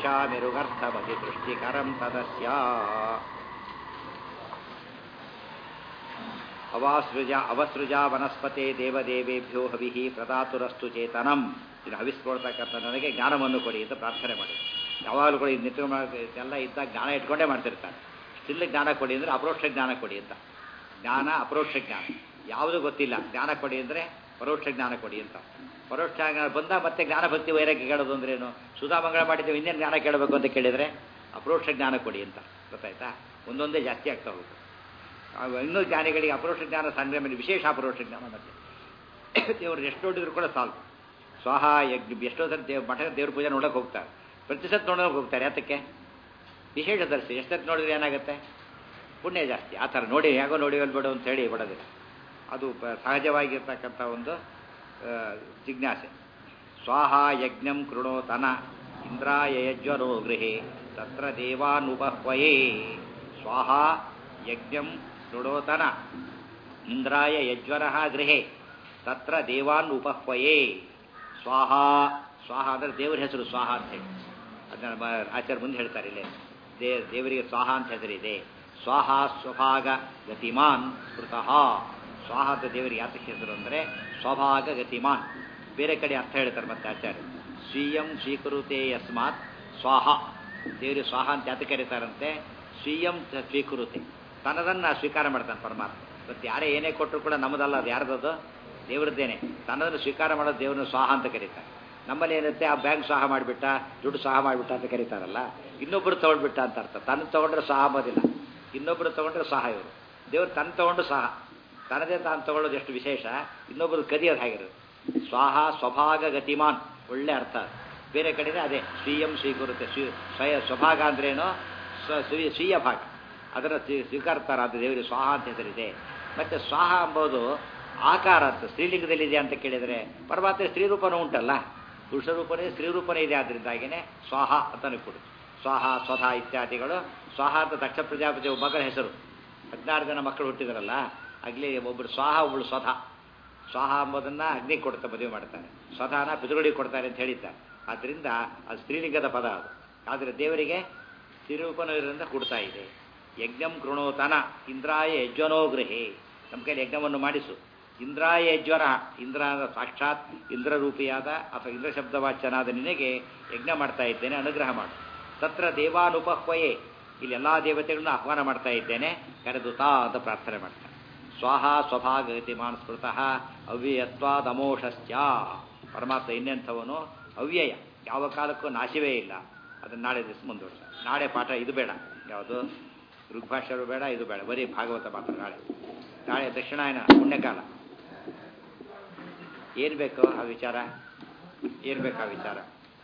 ವಕ್ಷ್ಯಾಮಿರುಗರ್ಥಮತಿ ದೃಷ್ಟಿಕರಂ ತದಸ್ಯ ಅವಾಸೃಜ ಅವಸೃಜ ವನಸ್ಪತೆ ದೇವದೇವೇಭ್ಯೋ ಹವಿಃ ಪ್ರದಾತುರಸ್ತು ಚೇತನಂ ಇದು ಹವಿಸ್ಕೊಳ್ತಕ್ಕಂಥ ನನಗೆ ಜ್ಞಾನವನ್ನು ಕೊಡಿ ಅಂತ ಪ್ರಾರ್ಥನೆ ಮಾಡಿ ಯಾವಾಗಲೂ ಕೂಡ ಇದು ನಿತ್ಯ ಎಲ್ಲ ಇದ್ದಾಗ ಜ್ಞಾನ ಇಟ್ಕೊಂಡೇ ಮಾಡ್ತಿರ್ತಾನೆ ಸ್ಟಿಲ್ ಜ್ಞಾನ ಕೊಡಿ ಅಂದರೆ ಅಪರೋಕ್ಷ ಜ್ಞಾನ ಕೊಡಿ ಅಂತ ಜ್ಞಾನ ಅಪರೋಕ್ಷ ಜ್ಞಾನ ಯಾವುದು ಗೊತ್ತಿಲ್ಲ ಜ್ಞಾನ ಕೊಡಿ ಅಂದರೆ ಪರೋಕ್ಷ ಜ್ಞಾನ ಕೊಡಿ ಅಂತ ಪರೋಕ್ಷ ಜ್ಞಾನ ಬಂದ ಮತ್ತೆ ಜ್ಞಾನ ಭಕ್ತಿ ವೈರಾಗ್ಯ ಕೇಳೋದು ಅಂದ್ರೇನು ಸುಧಾಮಂಗಳ ಮಾಡಿದ್ದೇವೆ ಇನ್ನೇನು ಜ್ಞಾನ ಕೇಳಬೇಕು ಅಂತ ಕೇಳಿದರೆ ಅಪರೋಕ್ಷ ಜ್ಞಾನ ಕೊಡಿ ಅಂತ ಗೊತ್ತಾಯ್ತಾ ಒಂದೊಂದೇ ಜಾಸ್ತಿ ಆಗ್ತಾ ಹೋಗುತ್ತೆ ಆಗ ಇನ್ನೂ ಜ್ಞಾನಿಗಳಿಗೆ ಅಪರೋಕ್ಷ ಜ್ಞಾನ ಸಂಗ್ರಹ ಮೇಲೆ ವಿಶೇಷ ಅಪರೋಕ್ಷ ಜ್ಞಾನ ಮತ್ತೆ ದೇವರು ಎಷ್ಟು ನೋಡಿದ್ರು ಕೂಡ ಸಾಲ್ತು ಸ್ವಾಹ ಯಜ್ಞ ಎಷ್ಟೋ ಸರಿ ದೇವ್ ಮಠದ ದೇವ್ರ ಪೂಜೆ ನೋಡೋಕೆ ಹೋಗ್ತಾರೆ ಪ್ರತಿ ಸತ್ ನೋಡೋಕೆ ಹೋಗ್ತಾರೆ ಯಾತಕ್ಕೆ ವಿಶೇಷ ದರ್ಶಿ ಎಷ್ಟು ಸತ್ ನೋಡಿದ್ರೆ ಏನಾಗುತ್ತೆ ಪುಣ್ಯ ಜಾಸ್ತಿ ಆ ಥರ ನೋಡಿ ಹೇಗೋ ನೋಡಿ ಬಿಡು ಅಂತ ಹೇಳಿ ಬಿಡೋದಿಲ್ಲ ಅದು ಪ- ಸಹಜವಾಗಿರ್ತಕ್ಕಂಥ ಒಂದು ಆ, ಜಿಜ್ಞಾಸೆ ಸ್ವಾಹ ಯಜ್ಞಂ ಕೃಣೋತನ ಇಂದ್ರಾಯ ಯಜ್ವರೋ ಗೃಹೆ ತತ್ರ ದೇವಾನುಪಹ್ವಯೇ ಸ್ವಾಹ ಯಜ್ಞಂ ಕೃಣೋತನ ಇಂದ್ರಾಯ ಯಜ್ವರ ಗೃಹೆ ತತ್ರ ದೇವಾನ್ ಉಪಹ್ವಯೇ ಸ್ವಾಹ ಸ್ವಾಹ ಅಂದರೆ ದೇವರ ಹೆಸರು ಸ್ವಾಹ ಅಂತ ಹೇಳಿ ಅದನ್ನ ಮ- ಆಚಾರ್ಯ ಮುಂದೆ ಹೇಳ್ತಾರೆ ಇಲ್ಲೇ ದೇ ದೇವರಿಗೆ ಸ್ವಾಹ ಅಂತ ಹೆಸರಿದೆ ಸ್ವಾಹ ಸ್ವಭಾಗ ಗತಿಮಾನ್ ಸ್ಮೃತಃ ಸ್ವಾಹ ಅಂತ ದೇವರಿಗೆ ಯಾತಕ್ಕೆ ಹೆಸರು ಅಂದರೆ ಸ್ವಭಾಗ ಗತಿಮಾನ್ ಬೇರೆ ಕಡೆ ಅರ್ಥ ಹೇಳ್ತಾರೆ ಮತ್ತೆ ಆಚಾರ್ಯ ಸ್ವೀಯಂ ಸ್ವೀಕೃತೆ ಯಸ್ಮಾತ್ ಸ್ವಾಹ ದೇವರಿಗೆ ಸ್ವಾಹ ಅಂತ ಯಾತಕ್ಕೆ ಕರೀತಾರಂತೆ ಸ್ವೀಯಂ ತ- ಸ್ವೀಕೃತೆ ತನ್ನದನ್ನ ಸ್ವೀಕಾರ ಮಾಡ್ತಾನೆ ಪರಮಾತ್ಮ ಮತ್ತೆ ಯಾರೇ ಏನೇ ಕೊಟ್ಟರು ಕೂಡ ನಮ್ಮದಲ್ಲ ಅದು ಯಾರ್ದದು ದೇವರದ್ದೇನೆ ತನ್ನದನ್ನು ಸ್ವೀಕಾರ ಮಾಡೋದು ದೇವ್ರನ್ನ ಸ್ವಾಹ ಅಂತ ಕರೀತಾರೆ ನಮ್ಮಲ್ಲಿ ಏನಿರುತ್ತೆ ಆ ಬ್ಯಾಂಕ್ ಸಹ ಮಾಡಿಬಿಟ್ಟ ದುಡ್ಡು ಸಹ ಮಾಡಿಬಿಟ್ಟ ಅಂತ ಕರೀತಾರಲ್ಲ ಇನ್ನೊಬ್ಬರು ತಗೊಂಡ್ಬಿಟ್ಟ ಅಂತ ಅರ್ಥ ತನ್ನ ತಗೊಂಡ್ರೆ ಸಹ ಅಂಬೋದಿಲ್ಲ ಇನ್ನೊಬ್ಬರು ತಗೊಂಡ್ರೆ ಸಹ ಇವರು ದೇವ್ರು ತನ್ನ ತಗೊಂಡು ಸಹ ತನ್ನದೇ ತಾನು ತಗೊಳ್ಳೋದು ಎಷ್ಟು ವಿಶೇಷ ಇನ್ನೊಬ್ಬರು ಕದಿಯೋದು ಹೇಗಿರುತ್ತೆ ಸ್ವಾಹ ಸ್ವಭಾಗ ಗತಿಮಾನ್ ಒಳ್ಳೆ ಅರ್ಥ ಅದು. ಬೇರೆ ಕಡೆನೇ ಅದೇ ಸ್ವೀಯಂ ಸ್ವೀಕರುತ್ತೆ ಸ್ವೀ ಸ್ವಯ ಸ್ವಭಾಗ ಅಂದ್ರೇನು ಸ್ವ ಸ್ವೀಯ ಸ್ವೀಯ ಭಾಗ ಅದರ ಸ್ವೀ- ಸ್ವೀಕರ್ತಾರ ಅದು ದೇವರಿಗೆ ಸ್ವಾಹ ಅಂತ ಹೆಸರಿದೆ ಮತ್ತೆ ಸ್ವಾಹ ಎಂಬುದು ಆಕಾರ ಅಂತ ಸ್ತ್ರೀಲಿಂಗದಲ್ಲಿದೆ ಅಂತ ಕೇಳಿದರೆ ಪರಮಾತ್ಮ ಸ್ತ್ರೀ ರೂಪನೂ ಉಂಟಲ್ಲ ಪುರುಷ ರೂಪನೇ ಸ್ತ್ರೀ ರೂಪನೇ ಇದೆ ಆದ್ದರಿಂದಾಗಿನೇ ಸ್ವಾಹ ಅಂತಾನೆ ಕೊಡು ಸ್ವಾಹ ಸ್ವಧ ಇತ್ಯಾದಿಗಳು ಸ್ವಾಹ ಅಂತ ದಕ್ಷ ಪ್ರಜಾಪತಿ ಒಬ್ಬ ಮಗಳ ಹೆಸರು ಹದಿನಾರು ಜನ ಮಕ್ಕಳು ಹುಟ್ಟಿದಾರಲ್ಲ ಆಗಲಿ ಒಬ್ಬರು ಸ್ವಾಹ ಒಬ್ಬಳು ಸ್ವಧ ಸ್ವಾಹ ಎಂಬುದನ್ನು ಅಗ್ನಿ ಕೊಡ್ತಾ ಮದುವೆ ಮಾಡ್ತಾರೆ ಸ್ವಧಾನ ಪಿತೃಗಳಿಗೆ ಕೊಡ್ತಾರೆ ಅಂತ ಹೇಳಿದ್ದಾರೆ ಆದ್ದರಿಂದ ಅದು ಸ್ತ್ರೀಲಿಂಗದ ಪದ ಅದು ಆದರೆ ದೇವರಿಗೆ ಸ್ತ್ರೀರೂಪನೂ ಇರೋದ್ರಿಂದ ಕೊಡ್ತಾ ಇದೆ ಯಜ್ಞಂ ಕೃಣೋತನ ಇಂದ್ರಾಯ ಯಜ್ವನೋ ಗೃಹೆ ನಮ್ಮ ಕೈಲಿ ಯಜ್ಞವನ್ನು ಮಾಡಿಸು ಇಂದ್ರಾಯ ಯಜ್ವರ ಇಂದ್ರ ಅಂದ್ರೆ ಸಾಕ್ಷಾತ್ ಇಂದ್ರರೂಪಿಯಾದ ಅಥವಾ ಇಂದ್ರ ಶಬ್ದವಾಚ್ಯನಾದ ನಿನಗೆ ಯಜ್ಞ ಮಾಡ್ತಾ ಇದ್ದೇನೆ ಅನುಗ್ರಹ ಮಾಡು ತತ್ರ ದೇವಾನುಪಹ್ವಯೇ ಇಲ್ಲಿ ಎಲ್ಲ ದೇವತೆಗಳನ್ನ ಆಹ್ವಾನ ಮಾಡ್ತಾ ಇದ್ದೇನೆ ಕರೆದು ತಾ ಅಂತ ಪ್ರಾರ್ಥನೆ ಮಾಡ್ತಾರೆ ಸ್ವಾಹ ಸ್ವಭಾಗತಿಮಾನ್ ಸ್ಮೃತಃ ಅವ್ಯಯತ್ವಾದಮೋಷಶ್ಚ ಪರಮಾತ್ಮ ಇನ್ನೆಂಥವನು ಅವ್ಯಯ ಯಾವ ಕಾಲಕ್ಕೂ ನಾಶವೇ ಇಲ್ಲ ಅದನ್ನು ನಾಳೆ ದಿವಸ ಮುಂದುವರ್ಸ ನಾಳೆ ಪಾಠ ಇದು ಬೇಡ ಯಾವುದು ಋಗ್ಭಾಷರು ಬೇಡ ಇದು ಬೇಡ ಬರೀ ಭಾಗವತ ಮಾತ್ರ ನಾಳೆ ನಾಳೆ ದಕ್ಷಿಣಾಯನ ಪುಣ್ಯಕಾಲ ಏನು ಬೇಕು ಆ ವಿಚಾರ ಏನು ಬೇಕು ಆ ವಿಚಾರ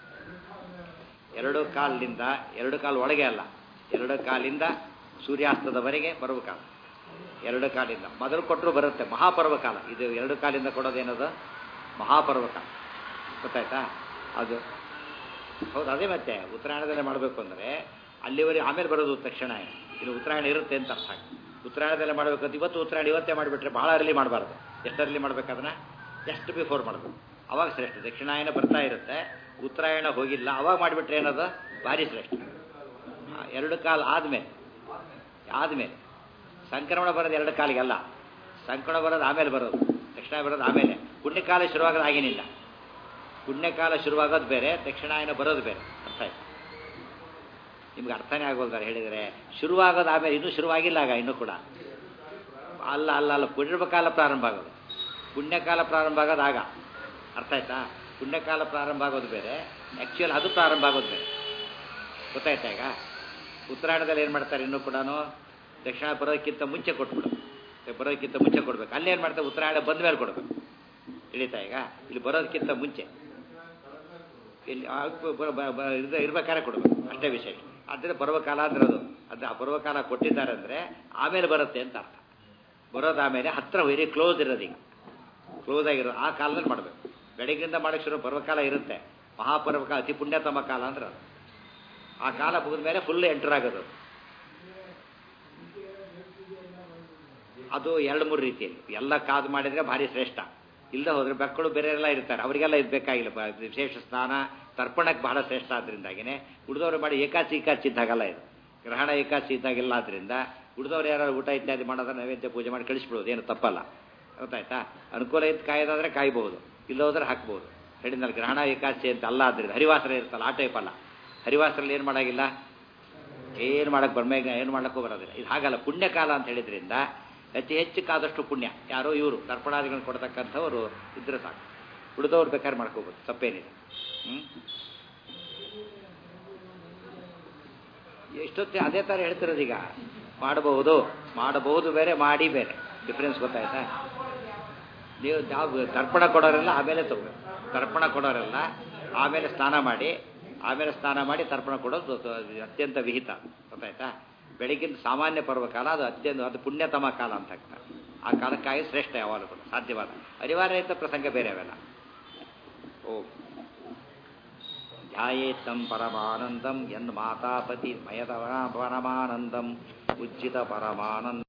ಎರಡು ಕಾಲಿನಿಂದ ಎರಡು ಕಾಲು ಒಳಗೆ ಅಲ್ಲ ಎರಡು ಕಾಲಿಂದ ಸೂರ್ಯಾಸ್ತದವರೆಗೆ ಬರುವ ಕಾಲ ಎರಡು ಕಾಲಿಂದ ಮೊದಲು ಕೊಟ್ಟರು ಬರುತ್ತೆ ಮಹಾಪರ್ವಕಾಲ ಇದು ಎರಡು ಕಾಲಿಂದ ಕೊಡೋದೇನದು ಮಹಾಪರ್ವಕಾಲ ಗೊತ್ತಾಯ್ತಾ ಅದು ಹೌದು ಅದೇ ಮತ್ತೆ ಉತ್ತರಾಯಣದಲ್ಲೇ ಮಾಡಬೇಕು ಅಂದರೆ ಅಲ್ಲಿವರೆಗೆ ಆಮೇಲೆ ಬರೋದು ದಕ್ಷಿಣಾಯನ ಇನ್ನು ಉತ್ತರಾಯಣ ಇರುತ್ತೆ ಅಂತ ಅರ್ಥ ಆಗುತ್ತೆ ಉತ್ತರಾಯಣದಲ್ಲೇ ಮಾಡಬೇಕು ಅಂತ ಇವತ್ತು ಉತ್ತರಾಯಣ ಇವತ್ತೇ ಮಾಡಿಬಿಟ್ರೆ ಬಹಳ ಅರ್ಲಿ ಮಾಡಬಾರ್ದು ಎಷ್ಟರಲ್ಲಿ ಮಾಡ್ಬೇಕಾದ್ರೆ ಎಷ್ಟು ಬಿಫೋರ್ ಮಾಡಬೇಕು ಅವಾಗ ಶ್ರೇಷ್ಠ ದಕ್ಷಿಣಾಯನ ಬರ್ತಾ ಇರುತ್ತೆ ಉತ್ತರಾಯಣ ಹೋಗಿಲ್ಲ ಅವಾಗ ಮಾಡಿಬಿಟ್ರೆ ಏನದು ಭಾರಿ ಶ್ರೇಷ್ಠ ಆ, ಎರಡು ಕಾಲ ಆದಮೇಲೆ ಆದಮೇಲೆ ಸಂಕ್ರಮಣ ಬರೋದು ಎರಡು ಕಾಲಿಗೆ ಅಲ್ಲ ಸಂಕ್ರಮಣ ಬರೋದು ಆಮೇಲೆ ಬರೋದು ದಕ್ಷಿಣ ಬರೋದು ಆಮೇಲೆ ಪುಣ್ಯಕಾಲ ಶುರುವಾಗೋದು ಆಗೇನಿಲ್ಲ ಪುಣ್ಯಕಾಲ ಶುರುವಾಗೋದು ಬೇರೆ ದಕ್ಷಿಣಾಯನ ಬರೋದು ಬೇರೆ ಅರ್ಥ ಆಯ್ತು ನಿಮ್ಗೆ ಅರ್ಥನೇ ಆಗೋಲ್ದಾರೆ ಹೇಳಿದರೆ ಶುರುವಾಗೋದು ಆಮೇಲೆ ಇನ್ನೂ ಶುರುವಾಗಿಲ್ಲ ಆಗ ಇನ್ನೂ ಕೂಡ ಅಲ್ಲ ಅಲ್ಲ ಅಲ್ಲ ಪುಣ್ಯಕಾಲ ಪ್ರಾರಂಭ ಆಗೋದು ಪುಣ್ಯಕಾಲ ಪ್ರಾರಂಭ ಆಗೋದು ಆಗ ಅರ್ಥ ಆಯ್ತಾ ಪುಣ್ಯಕಾಲ ಪ್ರಾರಂಭ ಆಗೋದು ಬೇರೆ ಆ್ಯಕ್ಚುಯಲ್ ಅದು ಪ್ರಾರಂಭ ಆಗೋದು ಬೇರೆ ಗೊತ್ತಾಯ್ತಾ ಈಗ ಉತ್ತರಾಯಣದಲ್ಲಿ ಏನು ಮಾಡ್ತಾರೆ ಇನ್ನೂ ಕೂಡ ದಕ್ಷಿಣ ಬರೋದಕ್ಕಿಂತ ಮುಂಚೆ ಕೊಟ್ಬಿಡು ಬರೋದಕ್ಕಿಂತ ಮುಂಚೆ ಕೊಡ್ಬೇಕು ಅಲ್ಲಿ ಏನು ಮಾಡ್ತಾರೆ ಉತ್ತರಾಯಣ ಬಂದ ಮೇಲೆ ಕೊಡಬೇಕು ತಿಳಿತಾ ಈಗ ಇಲ್ಲಿ ಬರೋದಕ್ಕಿಂತ ಮುಂಚೆ ಇಲ್ಲಿ ಆ ಬ- ಬ- ಬ- ಇರ್ದ- ಇರ್ಬೇಕಾದ್ರೆ ಕೊಡಬೇಕು ಅಷ್ಟೇ ವಿಷಯ ಆದರೆ ಪರ್ವಕಾಲ ಅಂದ್ರೆ ಅದು ಅದು ಆ ಪರ್ವಕಾಲ ಕೊಟ್ಟಿದ್ದಾರೆ ಅಂದರೆ ಆಮೇಲೆ ಬರುತ್ತೆ ಅಂತ ಅರ್ಥ ಬರೋದು ಆಮೇಲೆ ಹತ್ರ ವೆರಿ ಕ್ಲೋಸ್ ಇರೋದು ಈಗ ಕ್ಲೋಸ್ ಆಗಿರೋ ಆ ಕಾಲದಲ್ಲಿ ಮಾಡಬೇಕು ಬೆಳಗ್ಗಿಂದ ಮಾಡಕ್ಕೆ ಶುರು ಪರ್ವಕಾಲ ಇರುತ್ತೆ ಮಹಾಪರ್ವಕಾಲ ಅತಿ ಪುಣ್ಯತಮ ಕಾಲ ಅಂದ್ರೆ ಅದು ಆ ಕಾಲ ಮುಗಿದ ಮೇಲೆ ಫುಲ್ ಎಂಟರ್ ಆಗೋದು ಅದು ಎರಡು ಮೂರು ರೀತಿಯಲ್ಲಿ ಎಲ್ಲ ಕಾದು ಮಾಡಿದರೆ ಭಾರಿ ಶ್ರೇಷ್ಠ ಇಲ್ಲದೆ ಹೋದ್ರೆ ಮಕ್ಕಳು ಬೇರೆ ಎಲ್ಲ ಇರ್ತಾರೆ ಅವರಿಗೆಲ್ಲ ಇದು ಬೇಕಾಗಿಲ್ಲ ಬ- ವಿಶೇಷ ಸ್ನಾನ ತರ್ಪಣಕ್ಕೆ ಬಹಳ ಶ್ರೇಷ್ಠ ಆದ್ರಿಂದಾಗಿನೇ ಉಳಿದವರು ಮಾಡಿ ಏಕಾಚಿ ಏಕಾಚಿ ಇದ್ದಾಗಲ್ಲ ಇದು ಗ್ರಹಣ ಏಕಾಚಿ ಇದ್ದಾಗಿಲ್ಲ ಆದ್ರಿಂದ ಉಳಿದವ್ರು ಯಾರು ಊಟ ಇತ್ಯಾದಿ ಮಾಡೋದ್ರೆ ನೈವೇದ್ಯ ಪೂಜೆ ಮಾಡಿ ಕಳಿಸ್ಬಿಡೋದು ಏನು ತಪ್ಪಲ್ಲ ಗೊತ್ತಾಯ್ತಾ ಅನುಕೂಲ ಇದ್ದು ಕಾಯೋದಾದ್ರೆ ಕಾಯ್ಬೋದು ಇಲ್ಲೋದ್ರೆ ಹಾಕ್ಬೋದು ಹೇಳಿದ್ನಲ್ಲ ಗ್ರಹಣ ಏಕಾಚಿ ಅಂತ ಅಲ್ಲ ಆದ್ರಿಂದ ಹರಿವಾಸರ ಇರ್ತಲ್ಲ ಆ ಟೈಪ್ ಅಲ್ಲ ಹರಿವಾಸರಲ್ಲಿ ಏನು ಮಾಡಾಗಿಲ್ಲ ಏನು ಮಾಡಕ್ಕೆ ಬರ್ಮೇಗ ಏನು ಮಾಡಕ್ಕೂ ಬರೋದಿಲ್ಲ ಇದು ಹಾಗಲ್ಲ ಪುಣ್ಯಕಾಲ ಅಂತ ಹೇಳಿದ್ರಿಂದ ಅತಿ ಹೆಚ್ಚು ಕಾದಷ್ಟು ಪುಣ್ಯ ಯಾರೋ ಇವರು ತರ್ಪಣಾದಿಗಳನ್ನು ಕೊಡ್ತಕ್ಕಂಥವ್ರು ಇದ್ರೆ ಸಾಕು ಉಳಿದವ್ರು ಬೇಕಾದ್ರೆ ಮಾಡ್ಕೋಬೋದು ತಪ್ಪೇನಿದೆ ಹ್ಞೂ ಎಷ್ಟೊತ್ತಿ ಅದೇ ಥರ ಹೇಳ್ತಿರೋದು ಈಗ ಮಾಡಬಹುದು ಮಾಡಬಹುದು ಬೇರೆ ಮಾಡಿ ಬೇರೆ ಡಿಫ್ರೆನ್ಸ್ ಗೊತ್ತಾಯ್ತಾ ನೀವು ಯಾವ ತರ್ಪಣ ಕೊಡೋರೆಲ್ಲ ಆಮೇಲೆ ತಗೋಬೇಕು ತರ್ಪಣ ಕೊಡೋರೆಲ್ಲ ಆಮೇಲೆ ಸ್ನಾನ ಮಾಡಿ ಆಮೇಲೆ ಸ್ನಾನ ಮಾಡಿ ತರ್ಪಣ ಕೊಡೋದು ಅದು ಅತ್ಯಂತ ವಿಹಿತ ಗೊತ್ತಾಯ್ತಾ ಬೆಳಗಿನ ಸಾಮಾನ್ಯ ಪರ್ವಕಾಲ ಅದು ಅತ್ಯಂತ ಅದು ಪುಣ್ಯತಮ ಕಾಲ ಅಂತ ಆಗ್ತಾರೆ ಆ ಕಾಲಕ್ಕಾಗಿ ಶ್ರೇಷ್ಠ ಯಾವಾಗಲೂ ಕೂಡ ಸಾಧ್ಯವಾದ ಅನಿವಾರ್ಯ ಇದ್ದ ಪ್ರಸಂಗ ಬೇರೆ ಅವೆಲ್ಲ ಓ ಧ್ಯಾಯೇತ್ತಂ ಪರಮಾನಂದಂ ಎನ್ ಮಾತಾಪತಿ ಮಯದ ಪರಮಾನಂದಂ ಉಜ್ಜಿತ ಪರಮಾನಂದ